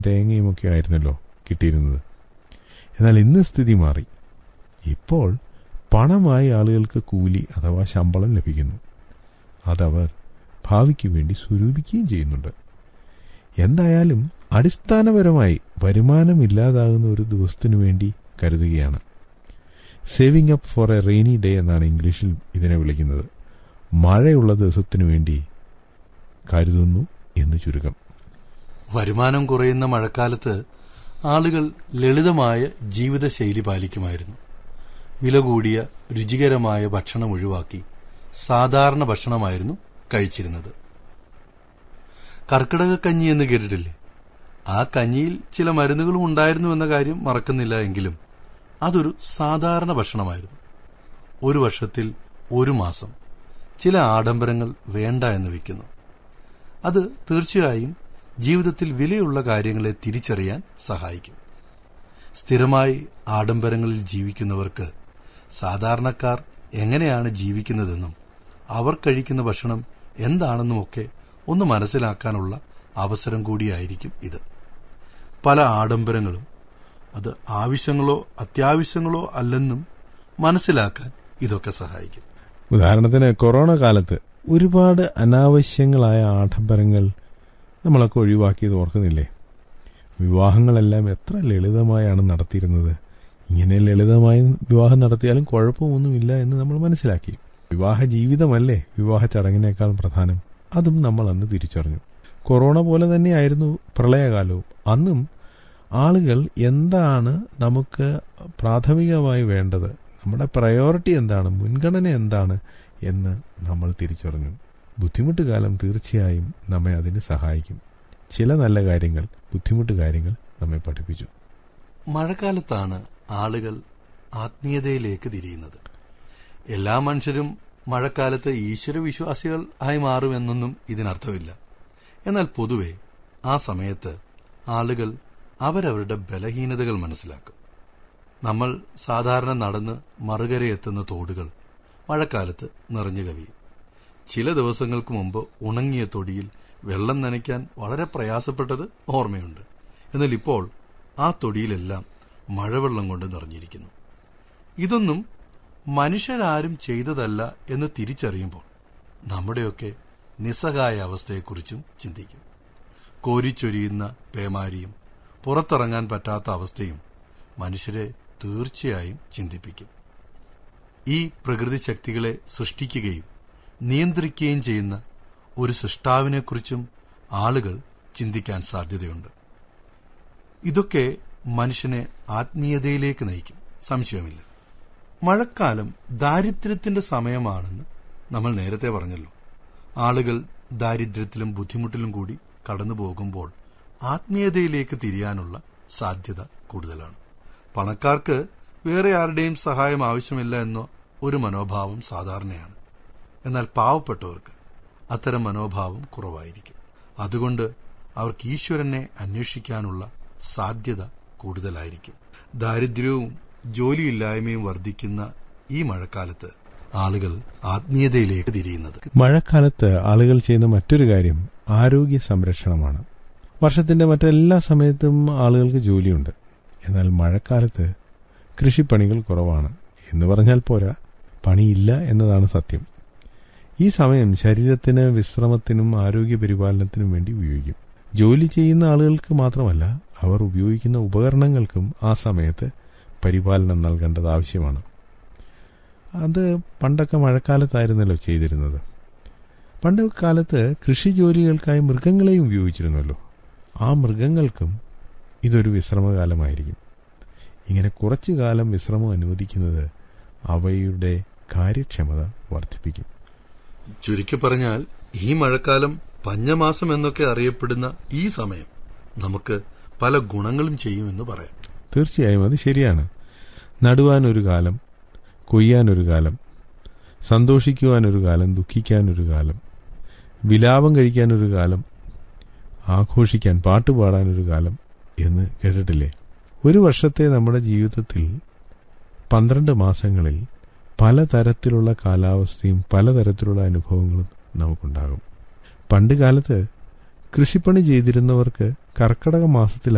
തേങ്ങയുമൊക്കെ ആയിരുന്നല്ലോ കിട്ടിയിരുന്നത് എന്നാൽ ഇന്ന് സ്ഥിതി മാറി ഇപ്പോൾ പണമായി ആളുകൾക്ക് കൂലി അഥവാ ശമ്പളം ലഭിക്കുന്നു അതവർ ഭാവിക്ക് വേണ്ടി സ്വരൂപിക്കുകയും ചെയ്യുന്നുണ്ട് എന്തായാലും അടിസ്ഥാനപരമായി വരുമാനമില്ലാതാകുന്ന ഒരു ദിവസത്തിനു വേണ്ടി കരുതുകയാണ് saving up for a rainy day എന്നാണ് ഇംഗ്ലീഷിൽ ഇതിനെ വിളിക്കുന്നത് മഴയുള്ള ദിവസത്തിനു വേണ്ടി കരുതുന്നു എന്ന് ചുരുക്കം വരുമാനം കുറയുന്ന മഴക്കാലത്ത് ആളുകൾ ലളിതമായ ജീവിതശൈലി പാലിക്കുമായിരുന്നു വില കൂടിയ രുചികരമായ ഭക്ഷണം ഒഴിവാക്കി സാധാരണ ഭക്ഷണമായിരുന്നു കഴിച്ചിരുന്നത് കർക്കിടക കഞ്ഞി എന്ന് കേട്ടിട്ടില്ലേ ആ കഞ്ഞിയിൽ ചില മരുന്നുകളും ഉണ്ടായിരുന്നു എന്ന കാര്യം മറക്കുന്നില്ല എങ്കിലും അതൊരു സാധാരണ ഭക്ഷണമായിരുന്നു ഒരു വർഷത്തിൽ ഒരു മാസം ചില ആഡംബരങ്ങൾ വേണ്ട എന്ന് വെക്കുന്നു അത് തീർച്ചയായും ജീവിതത്തിൽ വിലയുള്ള കാര്യങ്ങളെ തിരിച്ചറിയാൻ സഹായിക്കും സ്ഥിരമായി ആഡംബരങ്ങളിൽ ജീവിക്കുന്നവർക്ക് സാധാരണക്കാർ എങ്ങനെയാണ് ജീവിക്കുന്നതെന്നും അവർ കഴിക്കുന്ന ഭക്ഷണം എന്താണെന്നുമൊക്കെ ഒന്ന് മനസ്സിലാക്കാനുള്ള അവസരം കൂടിയായിരിക്കും ഇത് പല ആഡംബരങ്ങളും അത് ആവശ്യങ്ങളോ അത്യാവശ്യങ്ങളോ അല്ലെന്നും മനസ്സിലാക്കാൻ ഇതൊക്കെ സഹായിക്കും ഉദാഹരണത്തിന് കൊറോണ കാലത്ത് ഒരുപാട് അനാവശ്യങ്ങളായ ആഡംബരങ്ങൾ നമ്മളൊക്കെ ഒഴിവാക്കിയത് ഓർക്കുന്നില്ലേ വിവാഹങ്ങളെല്ലാം എത്ര ലളിതമായാണ് നടത്തിയിരുന്നത് ഇങ്ങനെ ലളിതമായി വിവാഹം നടത്തിയാലും കുഴപ്പമൊന്നുമില്ല എന്ന് നമ്മൾ മനസ്സിലാക്കി വിവാഹ ജീവിതമല്ലേ വിവാഹ ചടങ്ങിനേക്കാൾ പ്രധാനം അതും നമ്മൾ അന്ന് തിരിച്ചറിഞ്ഞു കൊറോണ പോലെ തന്നെയായിരുന്നു പ്രളയകാലവും അന്നും ആളുകൾ എന്താണ് നമുക്ക് പ്രാഥമികമായി വേണ്ടത് നമ്മുടെ പ്രയോറിറ്റി എന്താണ് മുൻഗണന എന്താണ് എന്ന് നമ്മൾ തിരിച്ചറിഞ്ഞു ബുദ്ധിമുട്ട് കാലം തീർച്ചയായും നമ്മെ അതിന് സഹായിക്കും ചില നല്ല കാര്യങ്ങൾ ബുദ്ധിമുട്ട് കാര്യങ്ങൾ നമ്മെ പഠിപ്പിച്ചു മഴക്കാലത്താണ് ആളുകൾ ആത്മീയതയിലേക്ക് തിരിയുന്നത് എല്ലാ മനുഷ്യരും മഴക്കാലത്ത് ഈശ്വരവിശ്വാസികൾ ആയി മാറുമെന്നൊന്നും ഇതിനർത്ഥമില്ല എന്നാൽ പൊതുവെ ആ സമയത്ത് ആളുകൾ അവരവരുടെ ബലഹീനതകൾ മനസ്സിലാക്കും നമ്മൾ സാധാരണ നടന്ന് മറുകരയെത്തുന്ന തോടുകൾ മഴക്കാലത്ത് നിറഞ്ഞു കവിയും ചില ദിവസങ്ങൾക്ക് മുമ്പ് ഉണങ്ങിയ തൊടിയിൽ വെള്ളം നനയ്ക്കാൻ വളരെ പ്രയാസപ്പെട്ടത് ഓർമ്മയുണ്ട് എന്നാൽ ഇപ്പോൾ ആ തൊടിയിലെല്ലാം മഴവെള്ളം കൊണ്ട് നിറഞ്ഞിരിക്കുന്നു ഇതൊന്നും മനുഷ്യരാരും ചെയ്തതല്ല എന്ന് തിരിച്ചറിയുമ്പോൾ നമ്മുടെയൊക്കെ നിസ്സഹായ അവസ്ഥയെക്കുറിച്ചും ചിന്തിക്കും കോരിച്ചൊരിയുന്ന പേമാരിയും പുറത്തിറങ്ങാൻ പറ്റാത്ത അവസ്ഥയും മനുഷ്യരെ തീർച്ചയായും ചിന്തിപ്പിക്കും ഈ പ്രകൃതി ശക്തികളെ സൃഷ്ടിക്കുകയും നിയന്ത്രിക്കുകയും ചെയ്യുന്ന ഒരു സൃഷ്ടാവിനെക്കുറിച്ചും ആളുകൾ ചിന്തിക്കാൻ സാധ്യതയുണ്ട് ഇതൊക്കെ മനുഷ്യനെ ആത്മീയതയിലേക്ക് നയിക്കും സംശയമില്ല മഴക്കാലം ദാരിദ്ര്യത്തിന്റെ സമയമാണെന്ന് നമ്മൾ നേരത്തെ പറഞ്ഞല്ലോ ആളുകൾ ദാരിദ്ര്യത്തിലും ബുദ്ധിമുട്ടിലും കൂടി കടന്നു പോകുമ്പോൾ ആത്മീയതയിലേക്ക് തിരിയാനുള്ള സാധ്യത കൂടുതലാണ് പണക്കാർക്ക് വേറെ ആരുടെയും സഹായം ആവശ്യമില്ല എന്നോ ഒരു മനോഭാവം സാധാരണയാണ് എന്നാൽ പാവപ്പെട്ടവർക്ക് അത്തരം മനോഭാവം കുറവായിരിക്കും അതുകൊണ്ട് അവർക്ക് ഈശ്വരനെ അന്വേഷിക്കാനുള്ള സാധ്യത കൂടുതലായിരിക്കും ദാരിദ്ര്യവും ജോലിയില്ലായ്മയും വർദ്ധിക്കുന്ന ഈ മഴക്കാലത്ത് ആളുകൾ ആത്മീയതയിലേക്ക് തിരിയുന്നത് മഴക്കാലത്ത് ആളുകൾ ചെയ്യുന്ന മറ്റൊരു കാര്യം ആരോഗ്യ സംരക്ഷണമാണ് വർഷത്തിന്റെ മറ്റെല്ലാ സമയത്തും ആളുകൾക്ക് ജോലിയുണ്ട് എന്നാൽ മഴക്കാലത്ത് കൃഷിപ്പണികൾ കുറവാണ് എന്ന് പറഞ്ഞാൽ പോരാ പണിയില്ല എന്നതാണ് സത്യം ഈ സമയം ശരീരത്തിന് വിശ്രമത്തിനും ആരോഗ്യ പരിപാലനത്തിനും വേണ്ടി ഉപയോഗിക്കും ജോലി ചെയ്യുന്ന ആളുകൾക്ക് മാത്രമല്ല അവർ ഉപയോഗിക്കുന്ന ഉപകരണങ്ങൾക്കും ആ സമയത്ത് പരിപാലനം നൽകേണ്ടത് ആവശ്യമാണ് അത് പണ്ടൊക്കെ മഴക്കാലത്തായിരുന്നല്ലോ ചെയ്തിരുന്നത് പണ്ട് കാലത്ത് കൃഷി ജോലികൾക്കായി മൃഗങ്ങളെയും ഉപയോഗിച്ചിരുന്നല്ലോ ആ മൃഗങ്ങൾക്കും ഇതൊരു വിശ്രമകാലമായിരിക്കും ഇങ്ങനെ കുറച്ചു കാലം വിശ്രമം അനുവദിക്കുന്നത് അവയുടെ കാര്യക്ഷമത വർദ്ധിപ്പിക്കും ചുരുക്കി പറഞ്ഞാൽ ഈ മഴക്കാലം പഞ്ഞമാസം എന്നൊക്കെ അറിയപ്പെടുന്ന ഈ സമയം നമുക്ക് പല ഗുണങ്ങളും ചെയ്യുമെന്ന് പറയാം തീർച്ചയായും അത് ശരിയാണ് നടുവാനൊരു കാലം കൊയ്യാനൊരു കാലം സന്തോഷിക്കുവാനൊരു കാലം ദുഃഖിക്കാനൊരു കാലം വിലാപം കഴിക്കാനൊരു കാലം ആഘോഷിക്കാൻ പാട്ടുപാടാനൊരു കാലം എന്ന് കേട്ടിട്ടില്ലേ ഒരു വർഷത്തെ നമ്മുടെ ജീവിതത്തിൽ പന്ത്രണ്ട് മാസങ്ങളിൽ പലതരത്തിലുള്ള കാലാവസ്ഥയും പലതരത്തിലുള്ള അനുഭവങ്ങളും നമുക്കുണ്ടാകും പണ്ട് കാലത്ത് കൃഷിപ്പണി ചെയ്തിരുന്നവർക്ക് കർക്കടക മാസത്തിൽ